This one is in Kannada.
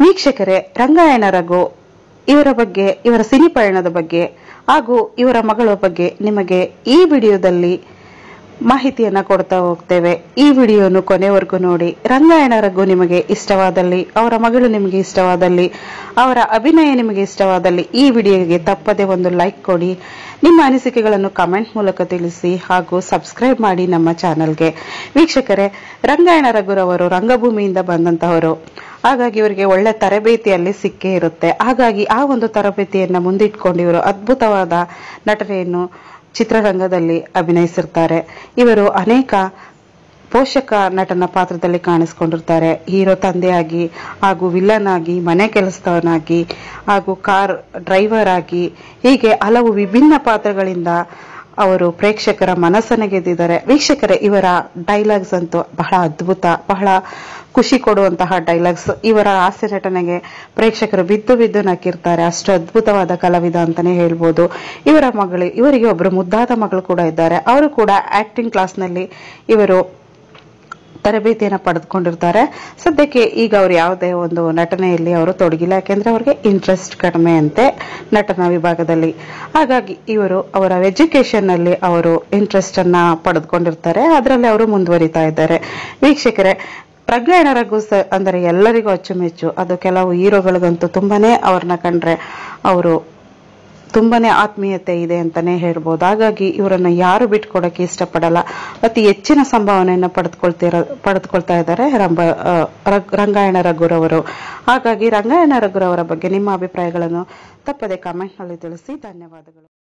ವೀಕ್ಷಕರೇ ರಂಗಾಯಣ ರಘು ಇವರ ಬಗ್ಗೆ ಇವರ ಸಿನಿ ಪಯಣದ ಬಗ್ಗೆ ಹಾಗೂ ಇವರ ಮಗಳ ಬಗ್ಗೆ ನಿಮಗೆ ಈ ವಿಡಿಯೋದಲ್ಲಿ ಮಾಹಿತಿಯನ್ನ ಕೊಡ್ತಾ ಹೋಗ್ತೇವೆ ಈ ವಿಡಿಯೋನು ಕೊನೆವರೆಗೂ ನೋಡಿ ರಂಗಾಯಣ ರಘು ನಿಮಗೆ ಇಷ್ಟವಾದಲ್ಲಿ ಅವರ ಮಗಳು ನಿಮಗೆ ಇಷ್ಟವಾದಲ್ಲಿ ಅವರ ಅಭಿನಯ ನಿಮಗೆ ಇಷ್ಟವಾದಲ್ಲಿ ಈ ವಿಡಿಯೋಗೆ ತಪ್ಪದೆ ಒಂದು ಲೈಕ್ ಕೊಡಿ ನಿಮ್ಮ ಅನಿಸಿಕೆಗಳನ್ನು ಕಮೆಂಟ್ ಮೂಲಕ ತಿಳಿಸಿ ಹಾಗೂ ಸಬ್ಸ್ಕ್ರೈಬ್ ಮಾಡಿ ನಮ್ಮ ಚಾನೆಲ್ಗೆ ವೀಕ್ಷಕರೇ ರಂಗಾಯಣ ರಘುರವರು ರಂಗಭೂಮಿಯಿಂದ ಬಂದಂತಹವರು ಹಾಗಾಗಿ ಇವರಿಗೆ ಒಳ್ಳೆ ತರಬೇತಿಯಲ್ಲಿ ಸಿಕ್ಕೇ ಇರುತ್ತೆ ಹಾಗಾಗಿ ಆ ಒಂದು ತರಬೇತಿಯನ್ನ ಮುಂದಿಟ್ಕೊಂಡು ಇವರು ಅದ್ಭುತವಾದ ನಟನೆಯನ್ನು ಚಿತ್ರರಂಗದಲ್ಲಿ ಅಭಿನಯಿಸಿರ್ತಾರೆ ಇವರು ಅನೇಕ ಪೋಷಕ ನಟನ ಪಾತ್ರದಲ್ಲಿ ಕಾಣಿಸ್ಕೊಂಡಿರ್ತಾರೆ ಹೀರೋ ತಂದೆಯಾಗಿ ಹಾಗೂ ವಿಲ್ಲನ್ ಆಗಿ ಮನೆ ಕೆಲಸದವನಾಗಿ ಹಾಗೂ ಕಾರ್ ಡ್ರೈವರ್ ಆಗಿ ಹೀಗೆ ಹಲವು ವಿಭಿನ್ನ ಪಾತ್ರಗಳಿಂದ ಅವರು ಪ್ರೇಕ್ಷಕರ ಮನಸ್ಸನ್ನು ಗೆದ್ದಿದ್ದಾರೆ ವೀಕ್ಷಕರೇ ಇವರ ಡೈಲಾಗ್ಸ್ ಅಂತೂ ಬಹಳ ಅದ್ಭುತ ಬಹಳ ಖುಷಿ ಕೊಡುವಂತಹ ಡೈಲಾಗ್ಸ್ ಇವರ ಹಾಸ್ಯ ನಟನೆಗೆ ಪ್ರೇಕ್ಷಕರು ಬಿದ್ದು ಬಿದ್ದು ನಕ್ಕಿರ್ತಾರೆ ಅಷ್ಟು ಅದ್ಭುತವಾದ ಕಲಾವಿದ ಅಂತಾನೆ ಹೇಳ್ಬೋದು ಇವರ ಮಗಳು ಇವರಿಗೆ ಒಬ್ಬರು ಮುದ್ದಾದ ಮಗಳು ಕೂಡ ಇದ್ದಾರೆ ಅವರು ಕೂಡ ಆಕ್ಟಿಂಗ್ ಕ್ಲಾಸ್ನಲ್ಲಿ ಇವರು ತರಬೇತಿಯನ್ನು ಪಡೆದುಕೊಂಡಿರ್ತಾರೆ ಸದ್ಯಕ್ಕೆ ಈಗ ಅವರು ಯಾವುದೇ ಒಂದು ನಟನೆಯಲ್ಲಿ ಅವರು ತೊಡಗಿಲ್ಲ ಯಾಕೆಂದ್ರೆ ಅವರಿಗೆ ಇಂಟ್ರೆಸ್ಟ್ ಕಡಿಮೆ ಅಂತೆ ನಟನಾ ವಿಭಾಗದಲ್ಲಿ ಹಾಗಾಗಿ ಇವರು ಅವರ ಎಜುಕೇಶನ್ ಅಲ್ಲಿ ಅವರು ಇಂಟ್ರೆಸ್ಟ್ ಅನ್ನ ಪಡೆದುಕೊಂಡಿರ್ತಾರೆ ಅದರಲ್ಲಿ ಅವರು ಮುಂದುವರಿತಾ ಇದ್ದಾರೆ ವೀಕ್ಷಕರೇ ಪ್ರಜ್ಞಾನ ರಘು ಸ- ಅಂದರೆ ಎಲ್ಲರಿಗೂ ಅಚ್ಚುಮೆಚ್ಚು ಅದು ಕೆಲವು ಹೀರೋಗಳಿಗಂತೂ ತುಂಬಾನೇ ಅವ್ರನ್ನ ಕಂಡ್ರೆ ಅವರು ತುಂಬಾನೇ ಆತ್ಮೀಯತೆ ಇದೆ ಅಂತಾನೆ ಹೇಳ್ಬೋದು ಹಾಗಾಗಿ ಇವರನ್ನ ಯಾರು ಬಿಟ್ಕೊಡಕ್ಕೆ ಇಷ್ಟಪಡಲ್ಲ ಅತಿ ಹೆಚ್ಚಿನ ಸಂಭಾವನೆಯನ್ನ ಪಡೆದುಕೊಳ್ತಿರೋ ಪಡೆದುಕೊಳ್ತಾ ಇದ್ದಾರೆ ರಂಭ ಆ, ರಗ್- ರಂಗಾಯಣ ರಘುರವರು ಹಾಗಾಗಿ ರಂಗಾಯಣ ರಘುರವರ ಬಗ್ಗೆ ನಿಮ್ಮ ಅಭಿಪ್ರಾಯಗಳನ್ನು ತಪ್ಪದೆ ಕಾಮೆಂಟ್ ನಲ್ಲಿ ತಿಳಿಸಿ ಧನ್ಯವಾದಗಳು